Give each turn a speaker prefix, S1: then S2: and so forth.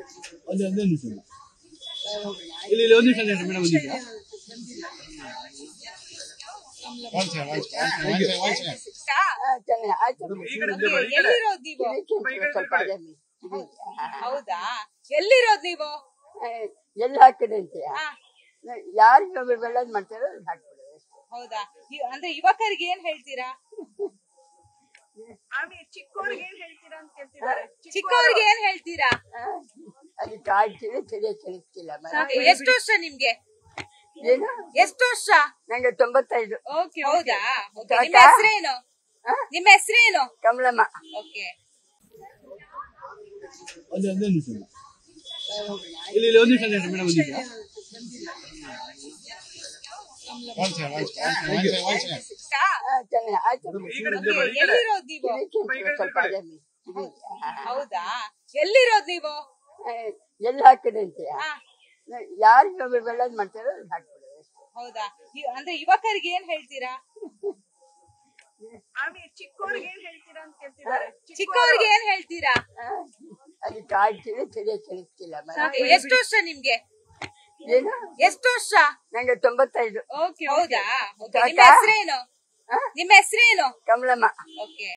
S1: ಒಂದು ಒಂದೇ ನಿಮಿಷ ಇಲ್ಲಿ ಇಲ್ಲಿ ಒಂದು ನಿಮಿಷ ಮೇಡಮ್ ಒಂದು ನಿಮಿಷ
S2: One second, one second, one second, one second.
S3: ಎಲ್ಲಿರೋದ್ ನೀವು
S4: ಸ್ವಲ್ಪ ಅದೇ
S3: ಹೌದಾ ಎಲ್ಲಿರೋದ್ ನೀವು
S4: ಎಲ್ಲಿ ಹಾಕಿದೆ ಅಂತೀಯ
S3: ಹಾ,
S4: ಯಾರಿಗೆ ಒಳ್ಳೇದ್ ಮಾಡ್ತಾರೋ ಅದು ಹಾಕ್ಬಿಡು ಅಷ್ಟೇ.
S3: ಹೌದಾ ಇ- ಅಂದ್ರೆ ಯುವಕರಿಗೆ ಏನ್ ಹೇಳ್ತೀರಾ ಚಿಕ್ಕವ್ರಿಗೆ ಏನ್ ಹೇಳ್ತೀರಾ
S4: ಆ, ಅದು ಕಾಡ್ತೀವಿ ತಲೆ ಚಲಿಸ್ತಿಲ್ಲ
S3: ಎಷ್ಟು ವರ್ಷ ನಿಮ್ಗೆ
S4: ಏನು
S3: ಎಷ್ಟು ವರ್ಷ
S4: ನಂಗೆ ತೊಂಬತ್ತೈದು
S3: ಓಕೆ ಹೌದಾ Okay, ನಿಮ್ಮ
S4: ಕಾಕಾ?
S3: ಹೆಸರೇನು ನಿಮ್ಮ ಹೆಸರೇನು
S4: ಕಮಲಮ್ಮ
S3: ಓಕೆ
S1: ಒಂದು ಒಂದೇ ನಿಮಿಷ ಇಲ್ಲಿ ಇಲ್ಲಿ ಒಂದು ನಿಮಿಷ ಮೇಡಮ್ ಒಂದು ನಿಮಿಷ
S2: One second, one second, one second, one second.
S4: ಆ, ಚೆನ್ನಾಗಿ ಆಯ್ತು
S3: ಎಲ್ಲಿರೋದ್ ನೀವು
S4: ಇದಕ್ಕೆ ಸ್ವಲ್ಪ ಅದೇ
S3: ಹೌದಾ ಎಲ್ಲಿರೋದ್ ನೀವು
S4: ಆ, ಎಲ್ಲಿ ಹಾಕಿದೆ ಅಂತೀಯ
S3: ಹಾ,
S4: ಯಾರಿಗೆ ಒಳ್ಳೇದ್ ಮಾಡ್ತಾರೋ ಅದು ಹಾಕ್ಬಿಡು ಅಷ್ಟೇ.
S3: ಹೌದಾ ಇ- ಅಂದ್ರೆ ಯುವಕರಿಗೆ ಏನ್ ಹೇಳ್ತೀರಾ ಚಿಕ್ಕವ್ರಿಗೆ ಏನ್ ಹೇಳ್ತೀರಾ
S4: ಆ, ಅದು ಕಾಡ್ತೀವಿ ತಲೆ ಚಲಿಸ್ತಿಲ್ಲ
S3: ಎಷ್ಟು ವರ್ಷ ನಿಮ್ಗೆ
S4: ಏನು
S3: ಎಷ್ಟು ವರ್ಷ
S4: ನಂಗೆ ತೊಂಬತ್ತೈದು
S3: ಓಕೆ ಹೌದಾ Okay, ನಿಮ್ಮ
S4: ಕಾಕಾ?
S3: ಹೆಸರೇನು ನಿಮ್ಮ ಹೆಸರೇನು
S4: ಕಮಲಮ್ಮ
S3: ಓಕೆ